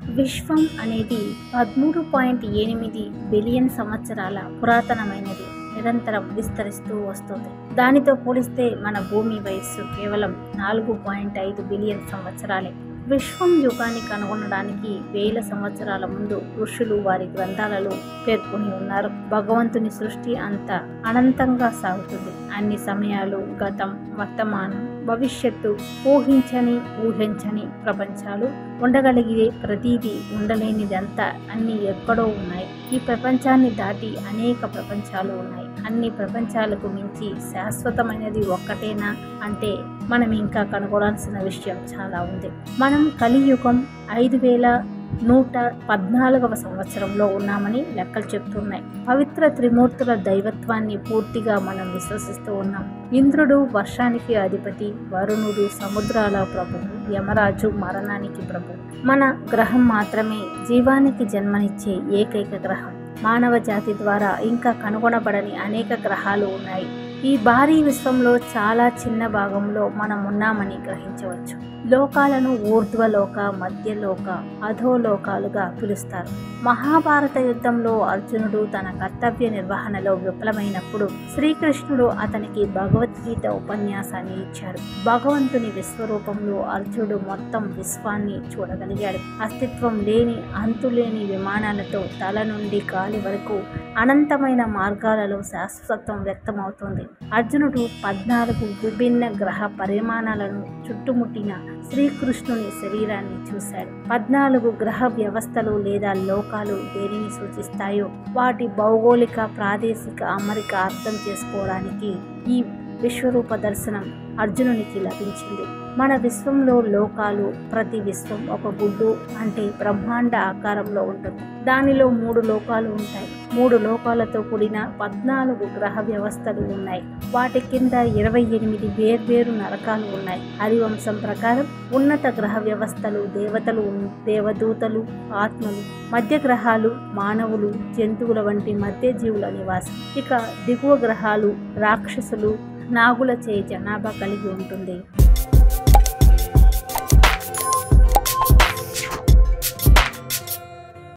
విశ్వం అనేది పదమూడు పాయింట్ ఎనిమిది బిలియన్ సంవత్సరాల పురాతనమైనది నిరంతరం విస్తరిస్తూ వస్తుంది దానితో పోలిస్తే మన భూమి వయస్సు కేవలం నాలుగు పాయింట్ ఐదు బిలియన్ సంవత్సరాలే విశ్వం యుగాన్ని కనుగొనడానికి వేల సంవత్సరాల ముందు ఋషులు వారి గ్రంథాలలో పేర్కొని ఉన్నారు భగవంతుని సృష్టి అంత అనంతంగా సాగుతుంది అన్ని సమయాలు గతం వర్తమానం భవిష్యత్తు ఊహించని ఊహించని ప్రపంచాలు ఉండగలిగే ప్రతిదీ ఉండలేనిదంతా అన్ని ఎక్కడో ఉన్నాయి ఈ ప్రపంచాన్ని దాటి అనేక ప్రపంచాలు ఉన్నాయి అన్ని ప్రపంచాలకు మించి శాశ్వతమైనది ఒక్కటేనా అంటే మనం ఇంకా కనుగొనాల్సిన విషయం చాలా ఉంది మనం కలియుగం ఐదు వేల నూట పద్నాలుగవ సంవత్సరంలో ఉన్నామని లెక్కలు చెప్తున్నాయి పవిత్ర త్రిమూర్తుల దైవత్వాన్ని పూర్తిగా మనం విశ్వసిస్తూ ఉన్నాం ఇంద్రుడు వర్షానికి అధిపతి వరుణుడు సముద్రాల ప్రభువు యమరాజు మరణానికి ప్రభు మన గ్రహం మాత్రమే జీవానికి జన్మనిచ్చే ఏకైక గ్రహం మానవ జాతి ద్వారా ఇంకా కనుగొనబడని అనేక గ్రహాలు ఉన్నాయి ఈ భారీ విశ్వంలో చాలా చిన్న భాగంలో మనం ఉన్నామని గ్రహించవచ్చు లోకాలను ఊర్ధ్వలోక మధ్యలోక అధోలోకాలుగా పిలుస్తారు మహాభారత యుద్ధంలో అర్జునుడు తన కర్తవ్య నిర్వహణలో విఫలమైనప్పుడు శ్రీకృష్ణుడు అతనికి భగవద్గీత ఉపన్యాసాన్ని ఇచ్చాడు భగవంతుని విశ్వరూపంలో అర్జునుడు మొత్తం విశ్వాన్ని చూడగలిగాడు అస్తిత్వం లేని అంతులేని విమానాలతో తల నుండి గాలి వరకు అనంతమైన మార్గాలలో శాశ్వతం వ్యక్తమవుతుంది అర్జునుడు పద్నాలుగు విభిన్న గ్రహ పరిమాణాలను చుట్టుముట్టిన శ్రీకృష్ణుని శరీరాన్ని చూశాడు పద్నాలుగు గ్రహ వ్యవస్థలు లేదా లోకాలు దేనిని సూచిస్తాయో వాటి భౌగోళిక ప్రాదేశిక అమరిక అర్థం చేసుకోవడానికి ఈ విశ్వరూప దర్శనం అర్జునునికి లభించింది మన విశ్వంలో లోకాలు ప్రతి విశ్వం ఒక గుడ్డు అంటే బ్రహ్మాండ ఆకారంలో ఉంటుంది దానిలో మూడు లోకాలు ఉంటాయి మూడు లోకాలతో కూడిన పద్నాలుగు గ్రహ వ్యవస్థలు ఉన్నాయి వాటి కింద ఇరవై ఎనిమిది వేర్వేరు నరకాలు ఉన్నాయి హరివంశం ప్రకారం ఉన్నత గ్రహ వ్యవస్థలు దేవతలు ఉన్- దేవదూతలు ఆత్మలు మధ్య గ్రహాలు మానవులు జంతువుల వంటి మధ్య జీవుల నివాసం ఇక దిగువ గ్రహాలు రాక్షసులు నాగులచే జనాభా కలిగి ఉంటుంది